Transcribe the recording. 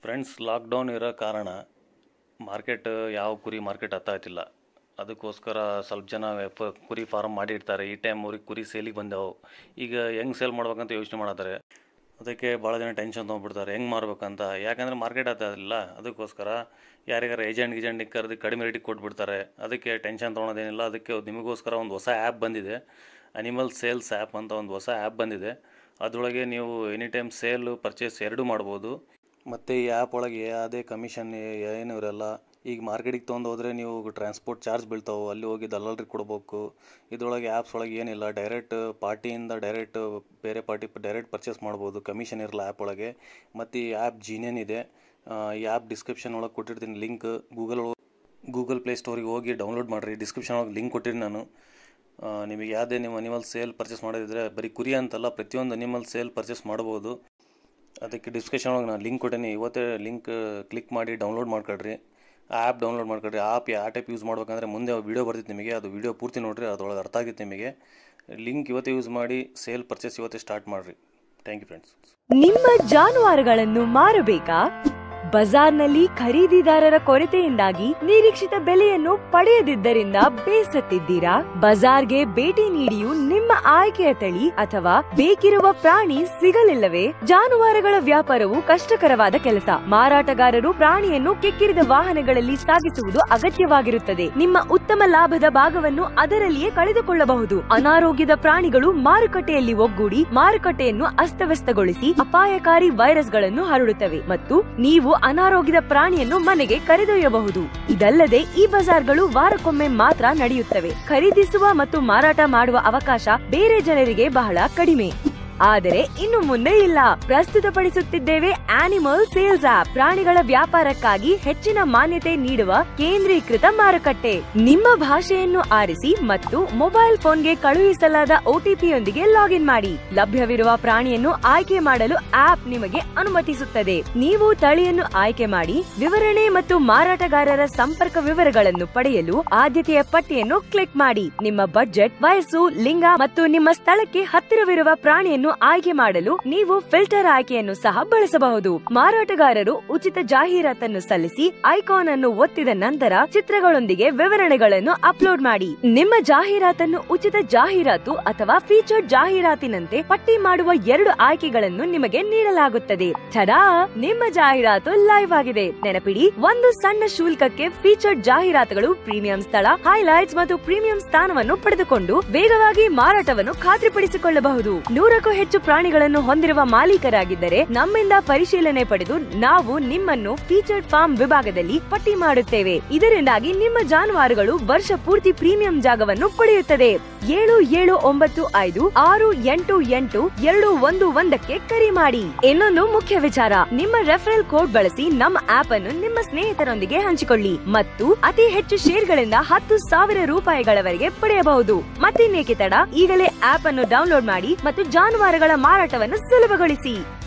friends lockdown ಇರೋ ಕಾರಣ market ಯಾವ ಕುರಿ ಮಾರ್ಕೆಟ್ ಹತ್ತಾಯ್ತಿಲ್ಲ ಅದಕ್ಕೋಸ್ಕರ ಸ್ವಲ್ಪ ಜನ ವ್ಯಾಪ ಕುರಿ ಫಾರ್ಮ್ ಮಾಡಿರ್ತಾರೆ ಈ ಟೈಮ್ ಅವ್ರಿಗೆ ಕುರಿ ಸೇಲಿಗೆ ಬಂದವು ಈಗ ಹೆಂಗೆ ಸೇಲ್ ಮಾಡ್ಬೇಕಂತ ಯೋಚನೆ ಮಾಡತ್ತಾರೆ ಅದಕ್ಕೆ ಭಾಳ ಜನ ಟೆನ್ಷನ್ ತೊಗೊಂಡ್ಬಿಡ್ತಾರೆ ಹೆಂಗೆ ಮಾರ್ಬೇಕಂತ ಯಾಕಂದರೆ ಮಾರ್ಕೆಟ್ ಆಗ್ತಾಯಿಲ್ಲ ಅದಕ್ಕೋಸ್ಕರ ಯಾರಿಗಾರ ಏಜೆಂಟ್ ಗಿಜೆಂಟ್ ಕರೆದು ಕಡಿಮೆ ರೇಟಿಗೆ ಕೊಟ್ಬಿಡ್ತಾರೆ ಅದಕ್ಕೆ ಟೆನ್ಷನ್ ತೊಗೊಳೋದೇನಿಲ್ಲ ಅದಕ್ಕೆ ನಿಮಗೋಸ್ಕರ ಒಂದು ಹೊಸ ಆ್ಯಪ್ ಬಂದಿದೆ ಅನಿಮಲ್ ಸೇಲ್ಸ್ ಆ್ಯಪ್ ಅಂತ ಒಂದು ಹೊಸ ಆ್ಯಪ್ ಬಂದಿದೆ ಅದರೊಳಗೆ ನೀವು ಎನಿ ಟೈಮ್ ಸೇಲು ಪರ್ಚೇಸ್ ಎರಡೂ ಮಾಡ್ಬೋದು ಮತ್ತು ಈ ಆ್ಯಪ್ ಒಳಗೆ ಯಾವುದೇ ಕಮಿಷನ್ ಏನು ಇರಲ್ಲ ಈಗ ಮಾರ್ಕೆಟಿಗೆ ತೊಗೊಂಡು ಹೋದರೆ ನೀವು ಟ್ರಾನ್ಸ್ಪೋರ್ಟ್ ಚಾರ್ಜ್ ಬೀಳ್ತಾವೆ ಅಲ್ಲಿ ಹೋಗಿ ದಲ್ಲಾಳ್ರಿಗೆ ಕೊಡಬೇಕು ಇದರೊಳಗೆ ಆ್ಯಪ್ಸ್ ಒಳಗೆ ಏನಿಲ್ಲ ಡೈರೆಕ್ಟ್ ಪಾರ್ಟಿಯಿಂದ ಡೈರೆಕ್ಟ್ ಬೇರೆ ಪಾರ್ಟಿ ಡೈರೆಕ್ಟ್ ಪರ್ಚೇಸ್ ಮಾಡ್ಬೋದು ಕಮಿಷನ್ ಇರಲ್ಲ ಆ್ಯಪ್ ಒಳಗೆ ಮತ್ತು ಈ ಆ್ಯಪ್ ಜೀನಿಯನ್ ಇದೆ ಆ, ಈ ಆ್ಯಪ್ ಡಿಸ್ಕ್ರಿಪ್ಷನ್ ಒಳಗೆ ಕೊಟ್ಟಿರ್ತೀನಿ ಲಿಂಕ್ ಗೂಗಲ್ ಗೂಗಲ್ ಪ್ಲೇ ಸ್ಟೋರಿಗೆ ಹೋಗಿ ಡೌನ್ಲೋಡ್ ಮಾಡಿರಿ ಡಿಸ್ಕ್ರಿಪ್ಷನ್ ಒಳಗೆ ಲಿಂಕ್ ಕೊಟ್ಟಿರಿ ನಾನು ಆ, ನಿಮಗೆ ಯಾವುದೇ ನೀವು ಅನಿಮಲ್ ಸೇಲ್ ಪರ್ಚೇಸ್ ಮಾಡೋದಿದ್ರೆ ಬರೀ ಕುರಿ ಅಂತಲ್ಲ ಪ್ರತಿಯೊಂದು ಅನಿಮಲ್ ಸೇಲ್ ಪರ್ಚೇಸ್ ಮಾಡ್ಬೋದು ಅದಕ್ಕೆ ಡಿಸ್ಕ್ರಿಪ್ಷನ್ ಒಳಗೆ ನಾನು ಲಿಂಕ್ ಕೊಟ್ಟೇನಿ ಇವತ್ತೇ ಲಿಂಕ್ ಕ್ಲಿಕ್ ಮಾಡಿ ಡೌನ್ಲೋಡ್ ಮಾಡ್ಕೊಳ್ರಿ ಆ ಆ್ಯಪ್ ಡೌನ್ಲೋಡ್ ಮಾಡ್ಕೊಳ್ರಿ ಆ್ಯಪ್ ಯಾವ ಟೈಪ್ ಯೂಸ್ ಮಾಡ್ಬೇಕಂದ್ರೆ ಮುಂದೆ ವಿಡಿಯೋ ಬರ್ತಿತ್ತು ನಿಮಗೆ ಅದು ವಿಡಿಯೋ ಪೂರ್ತಿ ನೋಡಿರಿ ಅದ್ರೊಳಗೆ ಅರ್ಥ ಆಗಿತ್ತು ನಿಮಗೆ ಲಿಂಕ್ ಇವತ್ತೇ ಯೂಸ್ ಮಾಡಿ ಸೇಲ್ ಪರ್ಚೇಸ್ ಇವತ್ತೇ ಸ್ಟಾರ್ಟ್ ಮಾಡಿರಿ ಥ್ಯಾಂಕ್ ಯು ಫ್ರೆಂಡ್ಸ್ ನಿಮ್ಮ ಜಾನುವಾರುಗಳನ್ನು ಮಾರಬೇಕಾ ಬಜಾರ್ನಲ್ಲಿ ಖರೀದಿದಾರರ ಕೊರತೆಯಿಂದಾಗಿ ನಿರೀಕ್ಷಿತ ಬೆಲೆಯನ್ನು ಪಡೆಯದಿದ್ದರಿಂದ ಬೇಸತ್ತಿದ್ದೀರಾ ಬಜಾರ್ಗೆ ಭೇಟಿ ನೀಡಿಯೂ ನಿಮ್ಮ ಆಯ್ಕೆಯ ತಳಿ ಅಥವಾ ಬೇಕಿರುವ ಪ್ರಾಣಿ ಸಿಗಲಿಲ್ಲವೇ ಜಾನುವಾರುಗಳ ವ್ಯಾಪಾರವು ಕಷ್ಟಕರವಾದ ಕೆಲಸ ಮಾರಾಟಗಾರರು ಪ್ರಾಣಿಯನ್ನು ಕೆಕ್ಕಿರಿದ ವಾಹನಗಳಲ್ಲಿ ಸಾಗಿಸುವುದು ಅಗತ್ಯವಾಗಿರುತ್ತದೆ ನಿಮ್ಮ ಉತ್ತಮ ಲಾಭದ ಭಾಗವನ್ನು ಅದರಲ್ಲಿಯೇ ಕಳೆದುಕೊಳ್ಳಬಹುದು ಅನಾರೋಗ್ಯದ ಪ್ರಾಣಿಗಳು ಮಾರುಕಟ್ಟೆಯಲ್ಲಿ ಒಗ್ಗೂಡಿ ಮಾರುಕಟ್ಟೆಯನ್ನು ಅಸ್ತವ್ಯಸ್ತಗೊಳಿಸಿ ಅಪಾಯಕಾರಿ ವೈರಸ್ಗಳನ್ನು ಹರಡುತ್ತವೆ ಮತ್ತು ನೀವು ಅನಾರೋಗ್ಯದ ಪ್ರಾಣಿಯನ್ನು ಮನೆಗೆ ಕರೆದೊಯ್ಯಬಹುದು ಇದಲ್ಲದೆ ಈ ಬಜಾರ್ಗಳು ವಾರಕ್ಕೊಮ್ಮೆ ಮಾತ್ರ ನಡೆಯುತ್ತವೆ ಖರೀದಿಸುವ ಮತ್ತು ಮಾರಾಟ ಮಾಡುವ ಅವಕಾಶ ಬೇರೆ ಜನರಿಗೆ ಬಹಳ ಕಡಿಮೆ ಆದರೆ ಇನ್ನು ಮುಂದೆ ಇಲ್ಲ ಪ್ರಸ್ತುತಪಡಿಸುತ್ತಿದ್ದೇವೆ ಆನಿಮಲ್ ಸೇಲ್ಸ್ ಆಪ್ ಪ್ರಾಣಿಗಳ ವ್ಯಾಪಾರಕ್ಕಾಗಿ ಹೆಚ್ಚಿನ ಮಾನ್ಯತೆ ನೀಡುವ ಕೇಂದ್ರೀಕೃತ ಮಾರುಕಟ್ಟೆ ನಿಮ್ಮ ಭಾಷೆಯನ್ನು ಆರಿಸಿ ಮತ್ತು ಮೊಬೈಲ್ ಫೋನ್ಗೆ ಕಳುಹಿಸಲಾದ ಒಟಿಪಿಯೊಂದಿಗೆ ಲಾಗಿನ್ ಮಾಡಿ ಲಭ್ಯವಿರುವ ಪ್ರಾಣಿಯನ್ನು ಆಯ್ಕೆ ಮಾಡಲು ಆಪ್ ನಿಮಗೆ ಅನುಮತಿಸುತ್ತದೆ ನೀವು ತಳಿಯನ್ನು ಆಯ್ಕೆ ಮಾಡಿ ವಿವರಣೆ ಮತ್ತು ಮಾರಾಟಗಾರರ ಸಂಪರ್ಕ ವಿವರಗಳನ್ನು ಪಡೆಯಲು ಆದ್ಯತೆಯ ಪಟ್ಟಿಯನ್ನು ಕ್ಲಿಕ್ ಮಾಡಿ ನಿಮ್ಮ ಬಜೆಟ್ ವಯಸ್ಸು ಲಿಂಗ ಮತ್ತು ನಿಮ್ಮ ಸ್ಥಳಕ್ಕೆ ಹತ್ತಿರವಿರುವ ಪ್ರಾಣಿಯನ್ನು ಆಯ್ಕೆ ಮಾಡಲು ನೀವು ಫಿಲ್ಟರ್ ಆಯ್ಕೆಯನ್ನು ಸಹ ಬಳಸಬಹುದು ಮಾರಾಟಗಾರರು ಉಚಿತ ಜಾಹೀರಾತನ್ನು ಸಲ್ಲಿಸಿ ಐಕಾನ್ ಅನ್ನು ಒತ್ತಿದ ನಂತರ ಚಿತ್ರಗಳೊಂದಿಗೆ ವಿವರಣೆಗಳನ್ನು ಅಪ್ಲೋಡ್ ಮಾಡಿ ನಿಮ್ಮ ಜಾಹೀರಾತನ್ನು ಉಚಿತ ಜಾಹೀರಾತು ಅಥವಾ ಫೀಚರ್ಡ್ ಜಾಹೀರಾತಿನಂತೆ ಪಟ್ಟಿ ಮಾಡುವ ಎರಡು ಆಯ್ಕೆಗಳನ್ನು ನಿಮಗೆ ನೀಡಲಾಗುತ್ತದೆ ಛಡಾ ನಿಮ್ಮ ಜಾಹೀರಾತು ಲೈವ್ ಆಗಿದೆ ನೆನಪಿಡಿ ಒಂದು ಸಣ್ಣ ಶುಲ್ಕಕ್ಕೆ ಫೀಚರ್ಡ್ ಜಾಹೀರಾತುಗಳು ಪ್ರೀಮಿಯಂ ಸ್ಥಳ ಹೈಲೈಟ್ಸ್ ಮತ್ತು ಪ್ರೀಮಿಯಂ ಸ್ಥಾನವನ್ನು ಪಡೆದುಕೊಂಡು ವೇಗವಾಗಿ ಮಾರಾಟವನ್ನು ಖಾತ್ರಿಪಡಿಸಿಕೊಳ್ಳಬಹುದು ನೂರಕ್ಕೂ ಹೆಚ್ಚು ಪ್ರಾಣಿಗಳನ್ನು ಹೊಂದಿರುವ ಮಾಲೀಕರಾಗಿದ್ದರೆ ನಮ್ಮಿಂದ ಪರಿಶೀಲನೆ ಪಡೆದು ನಾವು ನಿಮ್ಮನ್ನು ಫೀಚರ್ಡ್ ಫಾರ್ಮ್ ವಿಭಾಗದಲ್ಲಿ ಪಟ್ಟಿ ಮಾಡುತ್ತೇವೆ ಇದರಿಂದಾಗಿ ನಿಮ್ಮ ಜಾನುವಾರುಗಳು ವರ್ಷ ಪೂರ್ತಿ ಪ್ರೀಮಿಯಂ ಜಾಗವನ್ನು ಪಡೆಯುತ್ತದೆ ಏಳು ಏಳು ಒಂಬತ್ತು ಐದು ಆರು ಎಂಟು ಎಂಟು ಎರಡು ಒಂದು ಒಂದಕ್ಕೆ ಕರೆ ಮಾಡಿ ಇನ್ನೊಂದು ಮುಖ್ಯ ವಿಚಾರ ನಿಮ್ಮ ರೆಫರಲ್ ಕೋಡ್ ಬಳಸಿ ನಮ್ಮ ಆಪ್ ಅನ್ನು ನಿಮ್ಮ ಸ್ನೇಹಿತರೊಂದಿಗೆ ಹಂಚಿಕೊಳ್ಳಿ ಮತ್ತು ಅತಿ ಹೆಚ್ಚು ಶೇರ್ಗಳಿಂದ ಹತ್ತು ಸಾವಿರ ರೂಪಾಯಿಗಳವರೆಗೆ ಪಡೆಯಬಹುದು ಮತ್ತಿನ್ನೇಕೆ ತಡ ಈಗಲೇ ಆಪ್ ಅನ್ನು ಡೌನ್ಲೋಡ್ ಮಾಡಿ ಮತ್ತು ಜಾನುವಾರುಗಳ ಮಾರಾಟವನ್ನು ಸುಲಭಗೊಳಿಸಿ